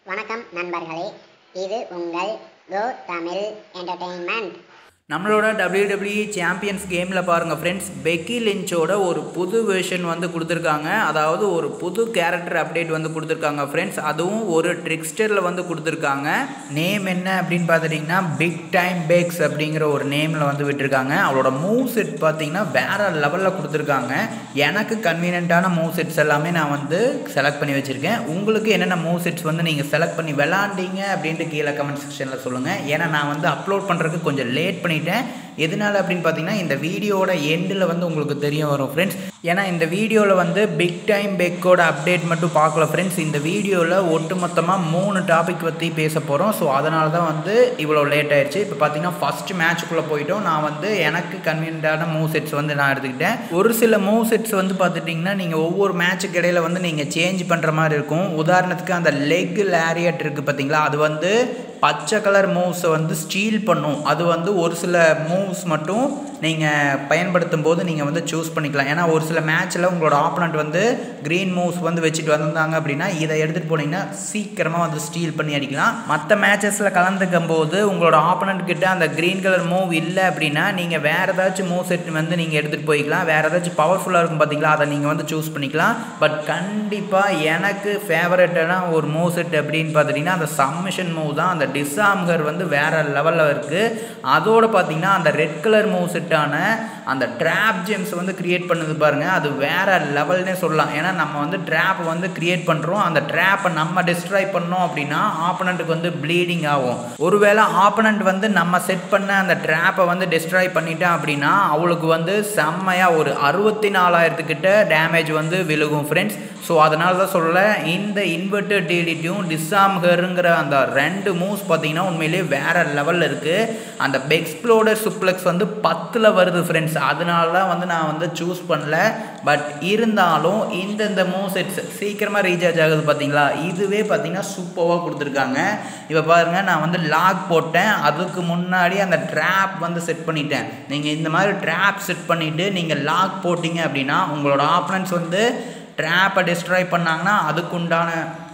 வணக்கம் நண்பர்களே இது உங்கள் கோ தமிழ் என்டர்டெயின்மெண்ட் நம்மளோட WWE சாம்பியன்ஸ் கேமில் பாருங்கள் ஃப்ரெண்ட்ஸ் பெக்கி லிஞ்சோட ஒரு புது வெர்ஷன் வந்து கொடுத்துருக்காங்க அதாவது ஒரு புது கேரக்டர் அப்டேட் வந்து கொடுத்துருக்காங்க ஃப்ரெண்ட்ஸ் அதுவும் ஒரு ட்ரிக்ஸ்டரில் வந்து கொடுத்துருக்காங்க நேம் என்ன அப்படின்னு பார்த்துட்டிங்கன்னா பிக் டைம் பேக்ஸ் அப்படிங்கிற ஒரு நேமில் வந்து விட்டுருக்காங்க அவளோட மூவ் செட் பார்த்தீங்கன்னா வேறு லெவலில் கொடுத்துருக்காங்க எனக்கு கன்வீனியண்ட்டான மூவ் செட்ஸ் எல்லாமே நான் வந்து செலக்ட் பண்ணி வச்சுருக்கேன் உங்களுக்கு என்னென்ன மூவ் செட்ஸ் வந்து நீங்கள் செலக்ட் பண்ணி விளாண்டீங்க அப்படின்ட்டு கீழே கமெண்ட் செக்ஷனில் சொல்லுங்கள் ஏன்னா நான் வந்து அப்லோட் பண்ணுறதுக்கு கொஞ்சம் லேட் பண்ணிட்டேன் எதனால அப்படின்னு பார்த்தீங்கன்னா இந்த வீடியோட எண்டில் வந்து உங்களுக்கு தெரிய வரும் ஃப்ரெண்ட்ஸ் ஏன்னா இந்த வீடியோவில் வந்து பிக் டைம் பெக்கோட அப்டேட் மட்டும் பார்க்கல ஃப்ரெண்ட்ஸ் இந்த வீடியோவில் ஒட்டுமொத்தமாக மூணு டாபிக் பற்றி பேச போகிறோம் ஸோ அதனால தான் வந்து இவ்வளோ லேட் ஆயிடுச்சு இப்போ பார்த்தீங்கன்னா ஃபஸ்ட் மேட்ச்சுக்குள்ளே போயிட்டோம் நான் வந்து எனக்கு கன்வீனியன்டான மூவ் செட்ஸ் வந்து நான் எடுத்துக்கிட்டேன் ஒரு சில மூவ் செட்ஸ் வந்து பார்த்துட்டிங்கன்னா நீங்கள் ஒவ்வொரு மேட்ச்சுக்கு இடையில வந்து நீங்கள் சேஞ்ச் பண்ணுற மாதிரி இருக்கும் உதாரணத்துக்கு அந்த லெக் லேரியட் இருக்குது பார்த்தீங்களா அது வந்து பச்சை கலர் மூவ்ஸை வந்து ஸ்டீல் பண்ணும் அது வந்து ஒரு சில மூவ்ஸ் மட்டும் நீங்கள் பயன்படுத்தும் போது நீங்கள் வந்து சூஸ் பண்ணிக்கலாம் ஏன்னா ஒரு சில மேட்ச்சில் உங்களோட ஆப்பனண்ட் வந்து க்ரீன் மூவ்ஸ் வந்து வச்சுட்டு வந்திருந்தாங்க அப்படின்னா இதை எடுத்துகிட்டு போனீங்கன்னா சீக்கிரமாக வந்து ஸ்டீல் பண்ணி அடிக்கலாம் மற்ற மேட்சஸில் கலந்துக்கும் போது உங்களோட ஆப்பனண்ட் கிட்ட அந்த க்ரீன் கலர் மூவ் இல்லை அப்படின்னா நீங்கள் வேறு ஏதாச்சும் மூவ் செட் வந்து நீங்கள் எடுத்துகிட்டு போய்க்கலாம் வேறு ஏதாச்சும் பவர்ஃபுல்லாக இருக்கும் பார்த்தீங்களா அதை நீங்கள் வந்து சூஸ் பண்ணிக்கலாம் பட் கண்டிப்பாக எனக்கு ஃபேவரட்டான ஒரு மூவ் செட் அப்படின்னு பார்த்துட்டிங்கன்னா அந்த சப்மிஷன் மூவ் தான் அந்த டிசாம்கர் வந்து வேறு லெவலில் இருக்குது அதோடு பார்த்தீங்கன்னா அந்த ரெட் கலர் மூவ் செட்டான அந்த ட்ராப் ஜெம்ஸ் வந்து க்ரியேட் பண்ணுது பாருங்கள் அது வேறு லெவல்னே சொல்லலாம் ஏன்னா நம்ம வந்து ட்ராப் வந்து க்ரியேட் பண்ணுறோம் அந்த ட்ராப்பை நம்ம டிஸ்ட்ராய் பண்ணோம் அப்படின்னா ஆப்பனண்ட்டுக்கு வந்து ப்ளீடிங் ஆகும் ஒருவேளை ஆப்பனண்ட் வந்து நம்ம செட் பண்ண அந்த ட்ராப்பை வந்து டிஸ்ட்ராய் பண்ணிட்டேன் அப்படின்னா அவளுக்கு வந்து செம்மையாக ஒரு அறுபத்தி நாலாயிரத்துக்கிட்ட டேமேஜ் வந்து விழுகும் ஃப்ரெண்ட்ஸ் ஸோ அதனால தான் சொல்ல இந்த இன்வெர்டர் டிடிடியும் டிசாம்கருங்கிற அந்த ரெண்டு மூவ்ஸ் பார்த்தீங்கன்னா உண்மையிலேயே வேறு லெவலில் இருக்குது அந்த பெக்ஸ்ப்ளோடர் சுப்ளெக்ஸ் வந்து பத்தில் வருது ஃப்ரெண்ட்ஸ் அதனால தான் வந்து நான் வந்து சூஸ் பண்ணல பட் இருந்தாலும் இந்தந்த மூவ் செட்ஸ் சீக்கிரமாக ரீசார்ஜ் ஆகுது பார்த்தீங்களா இதுவே பார்த்தீங்கன்னா சூப்பராக கொடுத்துருக்காங்க இப்போ பாருங்கள் நான் வந்து லாக் போட்டேன் அதுக்கு முன்னாடி அந்த ட்ராப் வந்து செட் பண்ணிட்டேன் நீங்கள் இந்த மாதிரி ட்ராப் செட் பண்ணிவிட்டு நீங்கள் லாக் போட்டிங்க அப்படின்னா உங்களோட ஆப்பனன்ஸ் வந்து ட்ராப்பை டிஸ்ட்ராய் பண்ணாங்கன்னா அதுக்குண்டான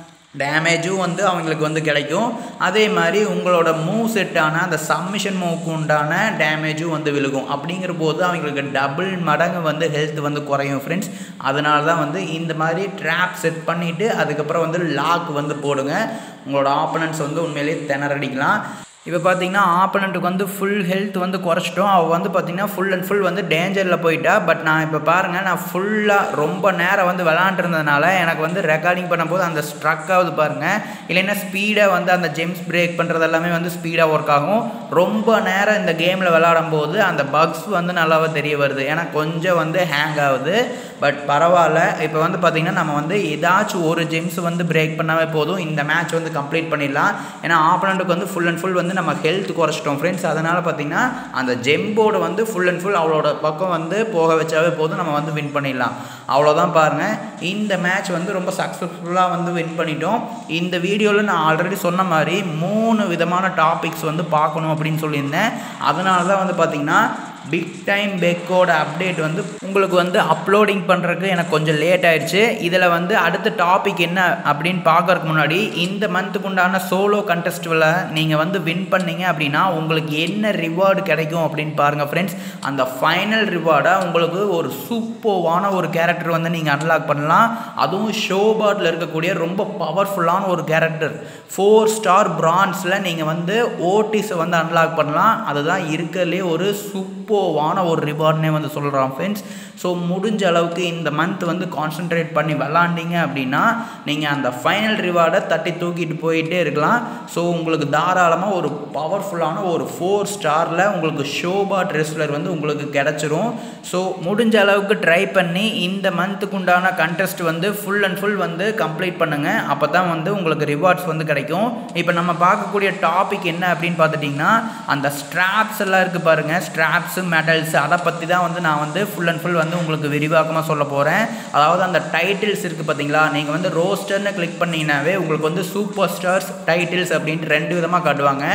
டேமேஜும் வந்து அவங்களுக்கு வந்து கிடைக்கும் அதே மாதிரி உங்களோட மூவ் செட்டான அந்த சப்மிஷன் மூவுக்கு உண்டான டேமேஜும் வந்து விழுகும் அப்படிங்கிற போது அவங்களுக்கு டபுள் மடங்கு வந்து ஹெல்த் வந்து குறையும் ஃப்ரெண்ட்ஸ் அதனால தான் வந்து இந்த மாதிரி ட்ராப் செட் பண்ணிவிட்டு அதுக்கப்புறம் வந்து லாக் வந்து போடுங்க உங்களோட ஆப்பனன்ஸ் வந்து உண்மையிலேயே திணறடிக்கலாம் இப்போ பார்த்தீங்கன்னா ஆப்பனண்ட்டுக்கு வந்து ஃபுல் ஹெல்த் வந்து குறைச்சிட்டோம் அவள் வந்து பார்த்தீங்கன்னா ஃபுல் அண்ட் ஃபுல் வந்து டேஞ்சரில் போயிட்டா பட் நான் இப்போ பாருங்கள் நான் ஃபுல்லாக ரொம்ப நேரம் வந்து விளாண்டுருந்ததுனால எனக்கு வந்து ரெக்கார்டிங் பண்ணும்போது அந்த ஸ்ட்ரக் ஆகுது பாருங்கள் இல்லைன்னா ஸ்பீடாக வந்து அந்த ஜெம்ஸ் பிரேக் பண்ணுறது எல்லாமே வந்து ஸ்பீடாக ஒர்க் ஆகும் ரொம்ப நேரம் இந்த கேமில் விளாடும் போது அந்த பக்ஸ் வந்து நல்லாவே தெரிய வருது ஏன்னா கொஞ்சம் வந்து ஹேங் ஆகுது பட் பரவாயில்ல இப்போ வந்து பார்த்திங்கன்னா நம்ம வந்து ஏதாச்சும் ஒரு ஜெம்ஸ் வந்து பிரேக் பண்ணாவே போதும் இந்த மேட்ச் வந்து கம்ப்ளீட் பண்ணிடலாம் ஏன்னா ஆப்பனண்ட்டுக்கு வந்து ஃபுல் அண்ட் ஃபுல் வந்து நம்ம ஹெல்த் குறைச்சிட்டோம் ஃப்ரெண்ட்ஸ் அதனால் பார்த்திங்கன்னா அந்த ஜெம்போர்டு வந்து ஃபுல் அண்ட் ஃபுல் அவளோட பக்கம் வந்து போக வச்சாவே போதும் நம்ம வந்து வின் பண்ணிடலாம் அவ்வளோதான் பாருங்கள் இந்த மேட்ச் வந்து ரொம்ப சக்ஸஸ்ஃபுல்லாக வந்து வின் பண்ணிட்டோம் இந்த வீடியோவில் நான் ஆல்ரெடி சொன்ன மாதிரி மூணு விதமான டாபிக்ஸ் வந்து பார்க்கணும் அப்படின்னு சொல்லியிருந்தேன் அதனால தான் வந்து பார்த்திங்கன்னா பிக் டைம் பெக்கோட அப்டேட் வந்து உங்களுக்கு வந்து அப்லோடிங் பண்ணுறதுக்கு எனக்கு கொஞ்சம் லேட் ஆயிடுச்சு இதில் வந்து அடுத்த டாபிக் என்ன அப்படின்னு பார்க்கறதுக்கு முன்னாடி இந்த மந்த்துக்கு உண்டான சோலோ கண்டெஸ்டில் நீங்கள் வந்து வின் பண்ணீங்க அப்படின்னா உங்களுக்கு என்ன ரிவார்டு கிடைக்கும் அப்படின்னு பாருங்கள் ஃப்ரெண்ட்ஸ் அந்த ஃபைனல் ரிவார்டாக உங்களுக்கு ஒரு சூப்பர்வான ஒரு கேரக்டர் வந்து நீங்கள் அன்லாக் பண்ணலாம் அதுவும் ஷோபாட்டில் இருக்கக்கூடிய ரொம்ப பவர்ஃபுல்லான ஒரு கேரக்டர் ஃபோர் ஸ்டார் பிரான்ஸில் நீங்கள் வந்து ஓட்டிஸை வந்து அன்லாக் பண்ணலாம் அதுதான் இருக்கிறதுலே ஒரு சூப்பர்வான ஒரு ரிவார்ட்னே வந்து சொல்கிறோம் ஃப்ரெண்ட்ஸ் ஸோ முடிஞ்ச அளவுக்கு இந்த மந்த் வந்து கான்சென்ட்ரேட் பண்ணி விளாண்டிங்க அப்படின்னா நீங்கள் அந்த ஃபைனல் ரிவார்டை தட்டி தூக்கிட்டு போயிட்டே இருக்கலாம் ஸோ உங்களுக்கு தாராளமாக ஒரு பவர்ஃபுல்லான ஒரு ஃபோர் ஸ்டாரில் உங்களுக்கு ஷோபா ரெஸ்லர் வந்து உங்களுக்கு கிடச்சிரும் ஸோ முடிஞ்ச அளவுக்கு ட்ரை பண்ணி இந்த மந்த்துக்கு உண்டான கண்டெஸ்ட் வந்து ஃபுல் அண்ட் ஃபுல் வந்து கம்ப்ளீட் பண்ணுங்கள் அப்போ தான் வந்து உங்களுக்கு ரிவார்ட்ஸ் வந்து கிடைக்கும் இப்போ நம்ம பார்க்கக்கூடிய டாபிக் என்ன அப்படின்னு பார்த்துட்டிங்கன்னா அந்த ஸ்ட்ராப்ஸ் எல்லாம் இருக்குது பாருங்கள் ஸ்ட்ராப்ஸு மெடல்ஸ் அதை பற்றி தான் வந்து நான் வந்து ஃபுல் அண்ட் ஃபுல் வந்து உங்களுக்கு விரிவாக்கமாக சொல்ல போகிறேன் அதாவது அந்த டைட்டில்ஸ் இருக்குது பார்த்தீங்களா நீங்கள் வந்து ரோஸ்டர்னு கிளிக் பண்ணிங்கனாவே உங்களுக்கு வந்து சூப்பர் ஸ்டார்ஸ் டைட்டில்ஸ் அப்படின்ட்டு ரெண்டு விதமாக காட்டுவாங்க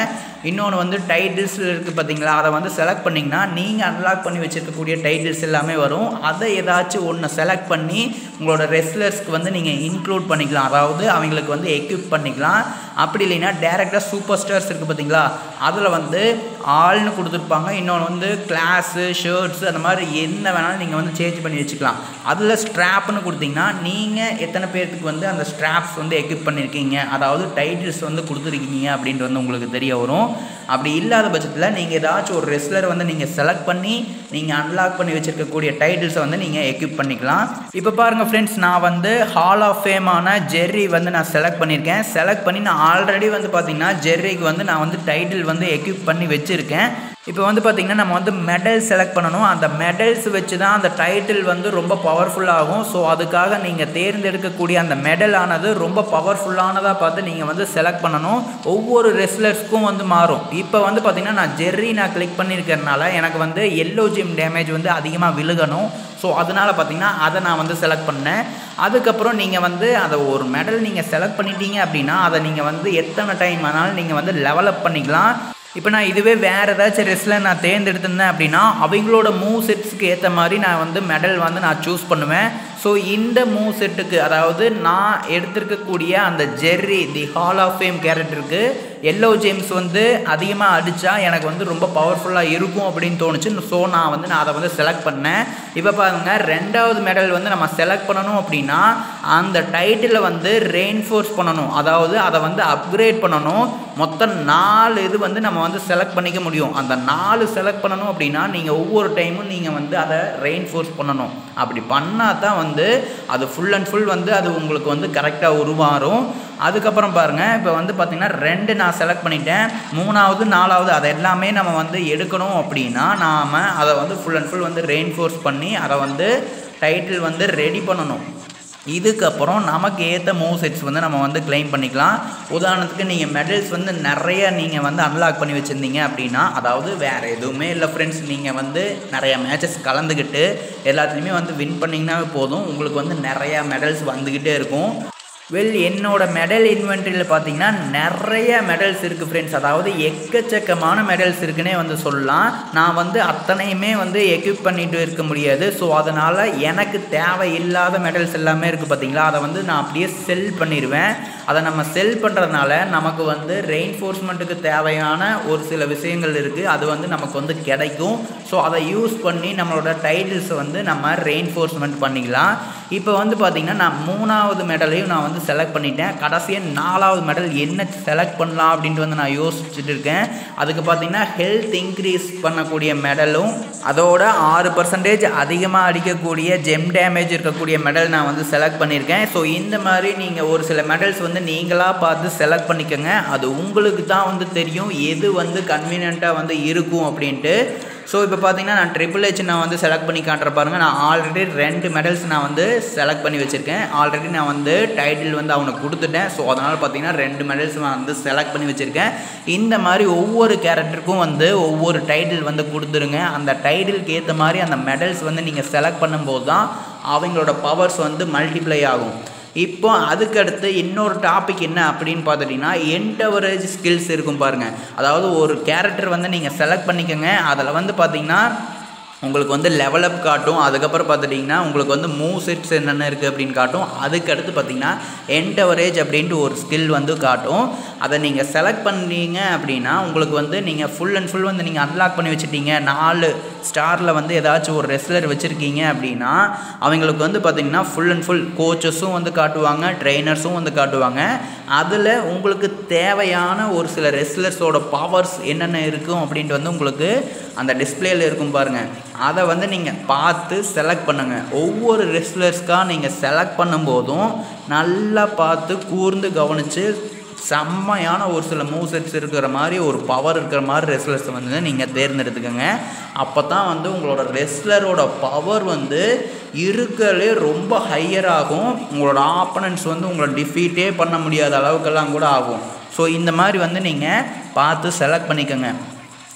இன்னொன்று வந்து டைட்டில்ஸ் இருக்குது பார்த்தீங்களா அதை வந்து செலக்ட் பண்ணிங்கன்னா நீங்கள் அன்லாக் பண்ணி வச்சுருக்கக்கூடிய டைட்டில்ஸ் எல்லாமே வரும் அதை ஏதாச்சும் ஒன்று செலக்ட் பண்ணி உங்களோட ரெஸ்லர்ஸ்க்கு வந்து நீங்கள் இன்க்ளூட் பண்ணிக்கலாம் அதாவது அவங்களுக்கு வந்து எக்யூப் பண்ணிக்கலாம் அப்படி இல்லைன்னா டேரெக்டாக சூப்பர் ஸ்டார்ஸ் இருக்குது பார்த்தீங்களா அதில் வந்து ஆள்னு கொடுத்துருப்பாங்க இன்னொன்று வந்து கிளாஸு ஷர்ட்ஸு அந்த மாதிரி என்ன வேணாலும் நீங்கள் வந்து சேஞ்ச் பண்ணி வச்சுக்கலாம் அதில் ஸ்ட்ராப்னு கொடுத்தீங்கன்னா நீங்கள் எத்தனை பேர்த்துக்கு வந்து அந்த ஸ்ட்ராப்ஸ் வந்து எக்யூப் பண்ணியிருக்கீங்க அதாவது டைட்டில்ஸ் வந்து கொடுத்துருக்கீங்க அப்படின்ட்டு வந்து உங்களுக்கு தெரிய வரும் அப்படி இல்லாத பட்சத்தில் நீங்கள் ஏதாச்சும் ஒரு ரெஸ்லர் வந்து நீங்கள் செலக்ட் பண்ணி நீங்கள் அன்லாக் பண்ணி வச்சுருக்கக்கூடிய டைட்டில்ஸை வந்து நீங்கள் எக்யூப் பண்ணிக்கலாம் இப்போ பாருங்கள் ஃப்ரெண்ட்ஸ் நான் வந்து ஹால் ஆஃப் ஃபேமான ஜெர்ரி வந்து நான் செலக்ட் பண்ணியிருக்கேன் செலக்ட் பண்ணி நான் ஆல்ரெடி வந்து பார்த்தீங்கன்னா ஜெர்ரிக்கு வந்து நான் வந்து டைட்டில் வந்து எக்யூப் பண்ணி வச்சுருக்கேன் இப்போ வந்து பார்த்திங்கன்னா நம்ம வந்து மெடல் செலக்ட் பண்ணணும் அந்த மெடல்ஸ் வச்சு தான் அந்த டைட்டில் வந்து ரொம்ப பவர்ஃபுல்லாகும் ஸோ அதுக்காக நீங்கள் தேர்ந்தெடுக்கக்கூடிய அந்த மெடல் ஆனது ரொம்ப பவர்ஃபுல்லானதாக பார்த்து நீங்கள் வந்து செலக்ட் பண்ணணும் ஒவ்வொரு ரெஸ்லர்ஸ்க்கும் வந்து மாறும் இப்போ வந்து பார்த்திங்கன்னா நான் ஜெர்ரி நான் கிளிக் பண்ணியிருக்கிறதுனால எனக்கு வந்து எல்லோ ஜிம் டேமேஜ் வந்து அதிகமாக விழுகணும் ஸோ அதனால் பார்த்தீங்கன்னா அதை நான் வந்து செலக்ட் பண்ணேன் அதுக்கப்புறம் நீங்கள் வந்து அதை ஒரு மெடல் நீங்கள் செலக்ட் பண்ணிட்டீங்க அப்படின்னா அதை நீங்கள் வந்து எத்தனை டைம் ஆனாலும் நீங்கள் வந்து லெவலப் பண்ணிக்கலாம் இப்போ நான் இதுவே வேறு ஏதாச்சும் ரெஸ்டில் நான் தேர்ந்தெடுத்திருந்தேன் அப்படின்னா அவங்களோட மூவ் செட்ஸ்க்கு ஏற்ற மாதிரி நான் வந்து மெடல் வந்து நான் சூஸ் பண்ணுவேன் ஸோ இந்த மூவ் செட்டுக்கு அதாவது நான் எடுத்திருக்கக்கூடிய அந்த Jerry the hall of fame கேரக்டருக்கு எல்லோ ஜேம்ஸ் வந்து அதிகமாக அடித்தா எனக்கு வந்து ரொம்ப பவர்ஃபுல்லாக இருக்கும் அப்படின்னு தோணுச்சு ஸோ நான் வந்து நான் அதை வந்து செலக்ட் பண்ணேன் இப்போ பாருங்கள் ரெண்டாவது மெடல் வந்து நம்ம செலக்ட் பண்ணணும் அப்படின்னா அந்த டைட்டிலை வந்து ரெயின்ஃபோர்ஸ் பண்ணணும் அதாவது அதை வந்து அப்கிரேட் பண்ணணும் மொத்தம் நாலு இது வந்து நம்ம வந்து செலக்ட் பண்ணிக்க முடியும் அந்த நாலு செலக்ட் பண்ணணும் அப்படின்னா நீங்கள் ஒவ்வொரு டைமும் நீங்கள் வந்து அதை ரெயின்ஃபோர்ஸ் பண்ணணும் அப்படி பண்ணால் தான் வந்து அது ஃபுல் அண்ட் ஃபுல் வந்து அது உங்களுக்கு வந்து கரெக்டாக உருமாறும் அதுக்கப்புறம் பாருங்கள் இப்போ வந்து பார்த்திங்கன்னா ரெண்டு நான் செலக்ட் பண்ணிட்டேன் மூணாவது நாலாவது அதை எல்லாமே நம்ம வந்து எடுக்கணும் அப்படின்னா நாம் அதை வந்து ஃபுல் அண்ட் ஃபுல் வந்து ரெயின்ஃபோர்ஸ் பண்ணி அதை வந்து டைட்டில் வந்து ரெடி பண்ணணும் இதுக்கப்புறம் நமக்கு ஏற்ற மூவ் செட்ஸ் வந்து நம்ம வந்து கிளைம் பண்ணிக்கலாம் உதாரணத்துக்கு நீங்கள் மெடல்ஸ் வந்து நிறைய நீங்கள் வந்து அன்லாக் பண்ணி வச்சுருந்தீங்க அப்படின்னா அதாவது வேறு எதுவுமே இல்லை ஃப்ரெண்ட்ஸ் நீங்கள் வந்து நிறைய மேட்சஸ் கலந்துக்கிட்டு எல்லாத்துலேயுமே வந்து வின் பண்ணிங்கனாவே போதும் உங்களுக்கு வந்து நிறையா மெடல்ஸ் வந்துக்கிட்டே இருக்கும் வெல் என்னோட மெடல் இன்வென்ட்ரியில் பார்த்தீங்கன்னா நிறைய மெடல்ஸ் இருக்குது ஃப்ரெண்ட்ஸ் அதாவது எக்கச்சக்கமான மெடல்ஸ் இருக்குன்னே வந்து சொல்லலாம் நான் வந்து அத்தனையுமே வந்து எக்யூப் பண்ணிட்டு இருக்க முடியாது ஸோ அதனால் எனக்கு தேவையில்லாத மெடல்ஸ் எல்லாமே இருக்குது பார்த்தீங்களா அதை வந்து நான் அப்படியே செல் பண்ணிடுவேன் அதை நம்ம செல் பண்ணுறதுனால நமக்கு வந்து ரெயின்ஃபோர்ஸ்மெண்ட்டுக்கு தேவையான ஒரு சில விஷயங்கள் இருக்குது அது வந்து நமக்கு வந்து கிடைக்கும் ஸோ அதை யூஸ் பண்ணி நம்மளோட டைட்டில்ஸை வந்து நம்ம ரெயின்ஃபோர்ஸ்மெண்ட் பண்ணிக்கலாம் இப்போ வந்து பார்த்திங்கன்னா நான் மூணாவது மெடலையும் நான் வந்து செலக்ட் பண்ணிட்டேன் கடைசியாக நாலாவது மெடல் என்ன செலக்ட் பண்ணலாம் அப்படின்ட்டு வந்து நான் யோசிச்சுட்டு இருக்கேன் அதுக்கு பார்த்திங்கன்னா ஹெல்த் இன்க்ரீஸ் பண்ணக்கூடிய மெடலும் அதோட ஆறு பர்சன்டேஜ் அதிகமாக அடிக்கக்கூடிய ஜெம் டேமேஜ் இருக்கக்கூடிய மெடல் நான் வந்து செலக்ட் பண்ணியிருக்கேன் ஸோ இந்த மாதிரி நீங்கள் ஒரு சில மெடல்ஸ் வந்து நீங்களாக பார்த்து செலக்ட் பண்ணிக்கோங்க அது உங்களுக்கு தான் வந்து தெரியும் எது வந்து கன்வீனியண்ட்டாக வந்து இருக்கும் அப்படின்ட்டு ஸோ இப்போ பார்த்தீங்கன்னா நான் ட்ரிபிள் ஹெச் நான் வந்து செலக்ட் பண்ணி காட்டுற பாருங்க நான் ஆல்ரெடி ரெண்டு மெடல்ஸ் நான் வந்து செலக்ட் பண்ணி வச்சுருக்கேன் ஆல்ரெடி நான் வந்து டைட்டில் வந்து அவனுக்கு கொடுத்துட்டேன் ஸோ அதனால் பார்த்தீங்கன்னா ரெண்டு மெடல்ஸ் நான் வந்து செலக்ட் பண்ணி வச்சுருக்கேன் இந்த மாதிரி ஒவ்வொரு கேரக்டருக்கும் வந்து ஒவ்வொரு டைட்டில் வந்து கொடுத்துருங்க அந்த டைட்டிலுக்கு ஏற்ற மாதிரி அந்த மெடல்ஸ் வந்து நீங்கள் செலக்ட் பண்ணும்போது தான் அவங்களோட பவர்ஸ் வந்து மல்டிப்ளை ஆகும் இப்போ அதுக்கடுத்து இன்னொரு டாபிக் என்ன அப்படின்னு பார்த்துட்டிங்கன்னா என்டவரேஜ் ஸ்கில்ஸ் இருக்கும் பாருங்கள் அதாவது ஒரு கேரக்டர் வந்து நீங்கள் செலக்ட் பண்ணிக்கோங்க அதில் வந்து பார்த்தீங்கன்னா உங்களுக்கு வந்து லெவலப் காட்டும் அதுக்கப்புறம் பார்த்துட்டிங்கன்னா உங்களுக்கு வந்து மூவ் செட்ஸ் என்னென்ன இருக்குது அப்படின்னு காட்டும் அதுக்கடுத்து பார்த்தீங்கன்னா என்டவரேஜ் அப்படின்ட்டு ஒரு ஸ்கில் வந்து காட்டும் அதை நீங்கள் செலக்ட் பண்ணீங்க அப்படின்னா உங்களுக்கு வந்து நீங்கள் ஃபுல் அண்ட் ஃபுல் வந்து நீங்கள் அன்லாக் பண்ணி வச்சுட்டீங்க நாலு ஸ்டாரில் வந்து ஏதாச்சும் ஒரு ரெஸ்லர் வச்சுருக்கீங்க அப்படின்னா அவங்களுக்கு வந்து பார்த்திங்கன்னா ஃபுல் அண்ட் ஃபுல் கோச்சஸும் வந்து காட்டுவாங்க ட்ரெயினர்ஸும் வந்து காட்டுவாங்க அதில் உங்களுக்கு தேவையான ஒரு சில ரெஸ்லர்ஸோட பவர்ஸ் என்னென்ன இருக்கும் அப்படின்ட்டு வந்து உங்களுக்கு அந்த டிஸ்பிளேயில் இருக்கும் பாருங்கள் அதை வந்து நீங்கள் பார்த்து செலக்ட் பண்ணுங்கள் ஒவ்வொரு ரெஸ்லர்ஸ்க்காக நீங்கள் செலக்ட் பண்ணும்போதும் நல்லா பார்த்து கூர்ந்து கவனித்து செம்மையான ஒரு சில மூவ் செட்ஸ் இருக்கிற மாதிரி ஒரு பவர் இருக்கிற மாதிரி ரெஸ்லர்ஸ் வந்து நீங்கள் தேர்ந்தெடுத்துக்கோங்க அப்போ தான் வந்து உங்களோட ரெஸ்லரோட பவர் வந்து இருக்கலே ரொம்ப ஹையர் ஆகும் உங்களோட ஆப்பனன்ட்ஸ் வந்து உங்களை டிஃபீட்டே பண்ண முடியாத அளவுக்கெல்லாம் கூட ஆகும் ஸோ இந்த மாதிரி வந்து நீங்கள் பார்த்து செலக்ட் பண்ணிக்கோங்க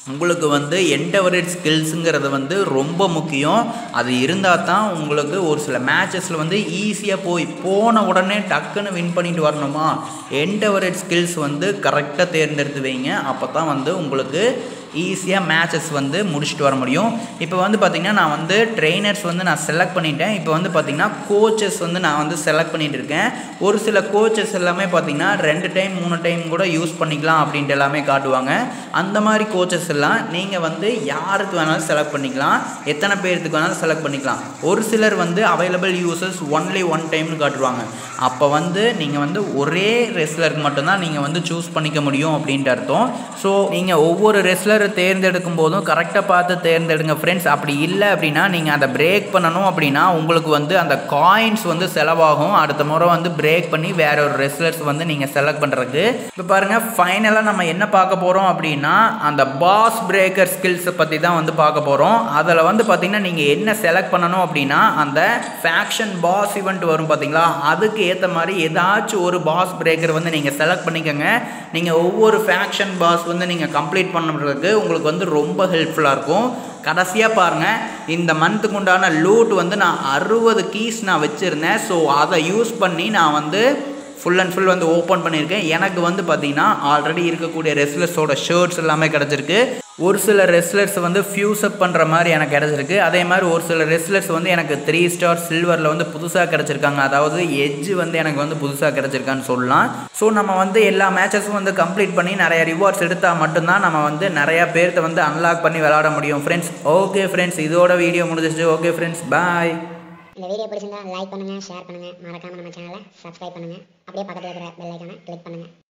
உங்களுக்கு வந்து என்டவரேட் ஸ்கில்ஸுங்கிறது வந்து ரொம்ப முக்கியம் அது இருந்தால் தான் உங்களுக்கு ஒரு சில மேட்சஸில் வந்து ஈஸியாக போய் போன உடனே டக்குன்னு வின் பண்ணிட்டு வரணுமா என்டவரேட் ஸ்கில்ஸ் வந்து கரெக்டாக தேர்ந்தெடுத்து வைங்க அப்போ தான் வந்து உங்களுக்கு ஈஸியாக மேட்சஸ் வந்து முடிச்சுட்டு வர முடியும் இப்போ வந்து பார்த்திங்கன்னா நான் வந்து ட்ரெயினர்ஸ் வந்து நான் செலக்ட் பண்ணிட்டேன் இப்போ வந்து பார்த்திங்கன்னா கோச்சஸ் வந்து நான் வந்து செலக்ட் பண்ணிட்டு இருக்கேன் ஒரு சில கோச்சஸ் எல்லாமே பார்த்திங்கன்னா ரெண்டு டைம் மூணு டைம் கூட யூஸ் பண்ணிக்கலாம் அப்படின்ட்டு எல்லாமே காட்டுவாங்க அந்த மாதிரி கோச்சஸ் எல்லாம் நீங்கள் வந்து யாருக்கு வேணாலும் செலக்ட் பண்ணிக்கலாம் எத்தனை பேர்த்துக்கு வேணாலும் செலக்ட் பண்ணிக்கலாம் ஒரு சிலர் வந்து அவைலபிள் யூசர்ஸ் ஒன்லி ஒன் டைம்னு காட்டுவாங்க அப்போ வந்து நீங்கள் வந்து ஒரே ரெஸ்லருக்கு மட்டும்தான் நீங்கள் வந்து சூஸ் பண்ணிக்க முடியும் அப்படின்ட்டு அர்த்தம் ஸோ நீங்கள் ஒவ்வொரு ரெஸ்லர் தேர்ந்தெடுக்கும் போதும் கரெக்டாக பார்த்து தேர்ந்தெடுங்க ஃப்ரெண்ட்ஸ் அப்படி இல்லை அப்படின்னா நீங்கள் அதை பிரேக் பண்ணணும் அப்படின்னா உங்களுக்கு வந்து அந்த காயின்ஸ் வந்து செலவாகும் அடுத்த முறை வந்து பிரேக் பண்ணி வேற ஒரு ரெஸ்லர்ஸ் வந்து நீங்கள் செலக்ட் பண்ணுறதுக்கு இப்போ பாருங்கள் ஃபைனலாக நம்ம என்ன பார்க்க போகிறோம் அப்படின்னா அந்த பாஸ் பிரேக்கர் ஸ்கில்ஸை பற்றி தான் வந்து பார்க்க போகிறோம் அதில் வந்து பார்த்திங்கன்னா நீங்கள் என்ன செலக்ட் பண்ணணும் அப்படின்னா அந்த ஃபேக்ஷன் பாஸ் ஈவெண்ட் வரும் பார்த்தீங்களா அதுக்கு ஏற்ற மாதிரி ஏதாச்சும் ஒரு பாஸ் பிரேக்கர் வந்து நீங்கள் செலக்ட் பண்ணிக்கோங்க நீங்கள் ஒவ்வொரு ஃபேக்ஷன் பாஸ் வந்து நீங்கள் கம்ப்ளீட் பண்ணுறதுக்கு உங்களுக்கு வந்து ரொம்ப ஹெல்ப்ஃபுல்லாக இருக்கும் கடைசியாக பாருங்கள் இந்த மந்த்துக்கு உண்டான லூட் வந்து நான் அறுபது கீஸ் நான் வச்சுருந்தேன் ஸோ அதை யூஸ் பண்ணி நான் வந்து ஃபுல் அண்ட் ஃபுல் வந்து ஓப்பன் பண்ணியிருக்கேன் எனக்கு வந்து பார்த்தீங்கன்னா ஆல்ரெடி இருக்கக்கூடிய ரெஸ்லர்ஸோட ஷர்ட்ஸ் எல்லாமே கிடச்சிருக்கு ஒரு சில ரெஸ்லர்ஸ் வந்து ஃபியூஸ் அப் பண்ணுற மாதிரி எனக்கு கிடச்சிருக்கு அதே மாதிரி ஒரு சில ரெஸ்லர்ஸ் வந்து எனக்கு த்ரீ ஸ்டார் சில்வரில் வந்து புதுசாக கிடச்சிருக்காங்க அதாவது எட்ஜ் வந்து எனக்கு வந்து புதுசாக கிடச்சிருக்கான்னு சொல்லலாம் ஸோ நம்ம வந்து எல்லா மேட்சஸும் வந்து கம்ப்ளீட் பண்ணி நிறைய ரிவார்ட்ஸ் எடுத்தால் மட்டும்தான் நம்ம வந்து நிறையா பேர்த்த வந்து அன்லாக் பண்ணி விளாட முடியும் ஃப்ரெண்ட்ஸ் ஓகே ஃப்ரெண்ட்ஸ் இதோட வீடியோ முடிஞ்சிச்சு ஓகே ஃப்ரெண்ட்ஸ் பாய் இந்த வீடியோ பிடிச்சிருந்தா லைக் பண்ணுங்க ஷேர் பண்ணுங்க மறக்காம நம்ம சேனலை சப்ஸ்கிரைப் பண்ணுங்க அப்படியே பக்கத்துல இருக்கிற பெல் ஐக்கானை கிளிக் பண்ணுங்க